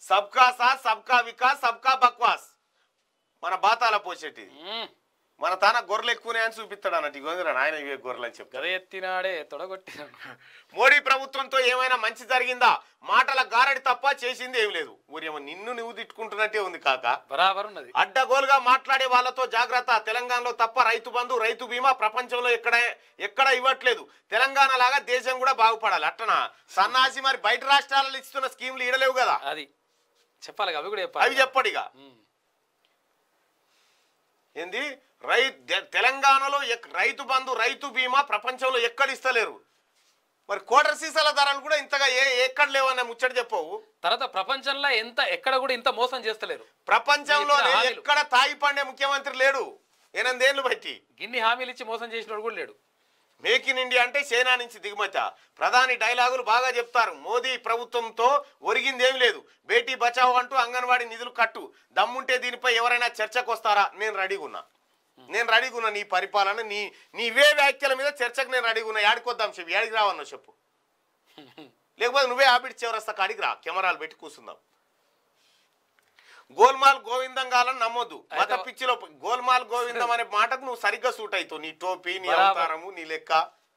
సబ్కా సాత్ సబ్కా వికాస్ సబ్కా బక్వాస్ మన బాతాల పోసేటి మ్మ్. మన తాన గొర్రెలు ఎక్కువనే అని చూపిస్తాడు అన్నట్టు ఇగోందిరా ఆయన ఇవే గొర్రెలు అని చెప్తాడు గద ఎత్తినాడే తొడగొట్టినాడు మోడీ ప్రభుత్వంతో ఏమైనా మంచి జరిగిందా మాటల గారడి తప్ప చేసింది ఏం లేదు ఊరేమో నిన్ను నువ్వు తిట్టుకుంటున్నట్టే ఉంది కాక బరాబర్ ఉన్నది అడ్డగోలుగా మాట్లాడే వాళ్ళతో జాగ్రత్త తెలంగాణలో తప్ప రైతు బంధు రైతు బీమా ప్రపంచంలో ఎక్కడ ఎక్కడ ఇవ్వట్లేదు తెలంగాణ లాగా దేశం కూడా బాగుపడాలి అట్టనా సన్నాసి మరి బయట రాష్ట్రాలలో ఇస్తున్న స్కీమ్లు ఇడలేవు కదా అది చెప్పాలి అవి కూడా అవి చెప్పాలి చెప్పడిగా మ్మ్. ఏంది రై తె- తెలంగాణలో ఎక్- రైతు బంధు రైతు బీమా ప్రపంచంలో ఎక్కడ ఇస్తలేరు మరి కోటర్ సీసాల ధరలు కూడా ఇంతగా ఏ ఎక్కడ లేవన్న ముచ్చట చెప్పవు తర్వాత ప్రపంచంలో ఎంత ఎక్కడ కూడా ఇంత మోసం చేస్తలేరు ప్రపంచంలోనే ఇచ్చిన హామీలు. ఎక్కడ తాయి పండే ముఖ్యమంత్రి లేడు ఎనిమిదేళ్లు బట్టి గిన్ని హామీలు ఇచ్చి మోసం చేసినోడు కూడా లేడు మేక్ ఇన్ ఇండియా అంటే చైనా నుంచి దిగుమతి ప్రధాని డైలాగులు బాగా చెప్తారు మోదీ ప్రభుత్వంతో ఒరిగింది ఏం లేదు బేటీ బచావో అంటూ అంగన్వాడీ నిధులు కట్టు దమ్ముంటే దీనిపై ఎవరైనా చర్చకు వస్తారా నేను రెడీగా ఉన్నా నేను రెడీగా ఉన్నా నీ పరిపాలన నీ నీ ఇవే వ్యాఖ్యల మీద చర్చకు నేను రెడీగా ఉన్నా యాడికొద్దాం చెప్పు యాడికి రావన్నా చెప్పు లేకపోతే నువ్వే ఆపిడి చివరస్తా కాడికి రా కెమెరాలు పెట్టి కూర్చుందాం గోల్మాల్ గోవిందంగాలని నమ్మొద్దు మత అయితే- పిచ్చిలో గోల్మాల్ గోవిందం అనే మాటకు నువ్వు సరిగ్గా సూట్ అవుతావు నీ టోపీ నీ బరాబర్. అవతారము నీ లెక్క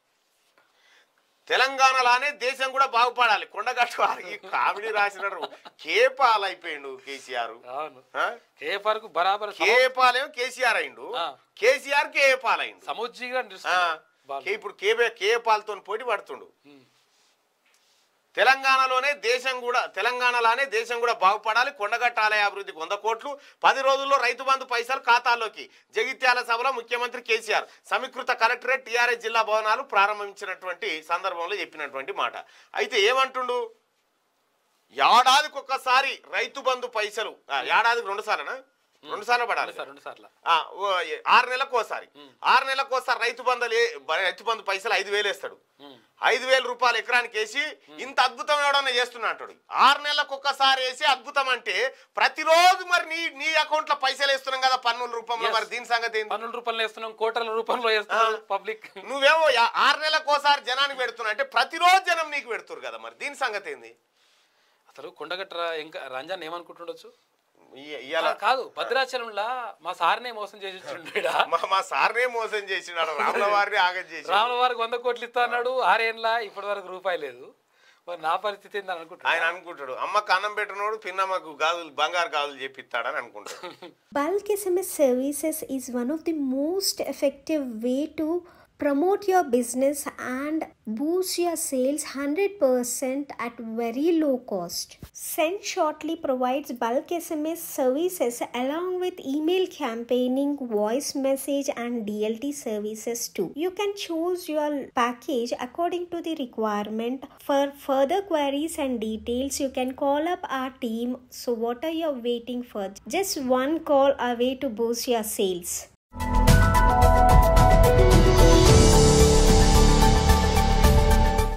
తెలంగాణలానే దేశం కూడా బాగుపడాలి కొండగట్టు వారు ఈ కామెడీ రాసినారు కేపాల్ అయిపోయిండు కేసీఆర్ అవును ఆ? కేఫార్ కు బరాబర్ కేపాలేమో కేసీఆర్ అయిండు ఆ. కేసీఆర్ కేపాల్ అయిండు సముజ్జిగా ఆ. నిలుస్తున్నాడు కే- ఇప్పుడు కేబే కేపాల్తో పోటీ పడుతుండు తెలంగాణలోనే దేశం కూడా తెలంగాణలోనే దేశం కూడా బాగుపడాలి కొండగట్ట ఆలయ అభివృద్ధికి వంద కోట్లు పది రోజుల్లో రైతు బంధు పైసలు ఖాతాల్లోకి జగిత్యాల సభలో ముఖ్యమంత్రి కేసీఆర్ సమీకృత కలెక్టరేట్ టీఆర్ఎస్ జిల్లా భవనాలు ప్రారంభించినటువంటి సందర్భంలో చెప్పినటువంటి మాట అయితే ఏమంటుండు ఏడాదికి ఒక్కసారి రైతు బంధు పైసలు ఆ, ఏడాదికి రెండు సార్లనా రెండు సార్లు పడాలి రెండు సార్లు రెండు సార్లు ఆ, ఓ, ఆరు నెలలకు ఒకసారి ఆరు నెలలకు ఒకసారి రైతు బంధులు ఏ- బ- రైతు బంధు పైసలు ఐదు వేలు వేస్తాడు ఐదు వేల రూపాయలు ఎకరానికి వేసి ఇంత అద్భుతం ఎవడన్నా చేస్తున్నా అంటాడు ఆరు నెలలకు ఒక్కసారి వేసి అద్భుతం అంటే ప్రతిరోజు మరి నీ నీ అకౌంట్ లో పైసలు వేస్తున్నాం కదా పన్నుల రూపంలో Yes. మరి దీని సంగతి ఏంది పన్నుల రూపంలో వేస్తున్నాం కోటల రూపంలో వేస్తున్నాం పబ్లిక్ నువ్వేమో యా- ఆరు నెలలకు ఒకసారి జనానికి పెడుతున్నా అంటే ప్రతిరోజు జనం నీకు పెడుతురు కదా మరి దీని సంగతి ఏంది అసలు కొండగట్ట ఇంకా రంజాన్ ఏమనుకుంటుండొచ్చు ఇ- ఇయ్యాల కాదు భద్రాచలంలా మా సార్నే మోసం చేసి వచ్చిండా మా మా సార్నే మోసం చేసినాడు రాముల వారిని ఆగం చేసి రాముల వారికి వంద కోట్లు ఇస్తా అన్నాడు ఆరేళ్ళ ఇప్పటి వరకు రూపాయి లేదు మరి నా పరిస్థితి ఏందని ఆయన అనుకుంటున్నా అనుకుంటాడు అమ్మకు అన్నం పెట్టినోడు పిన్నమ్మకు గాజులు బంగారు గాజులు చెప్పిస్తాడని అనుకుంటాడు Bulk SMS services is one of the most effective way to promote your business and boost your sales 100% at very low cost. Send Shortly provides bulk SMS services along with email campaigning, voice message and DLT services too. You can choose your package according to the requirement. For further queries and details, you can call up our team. So what are you waiting for? Just one call away to boost your sales.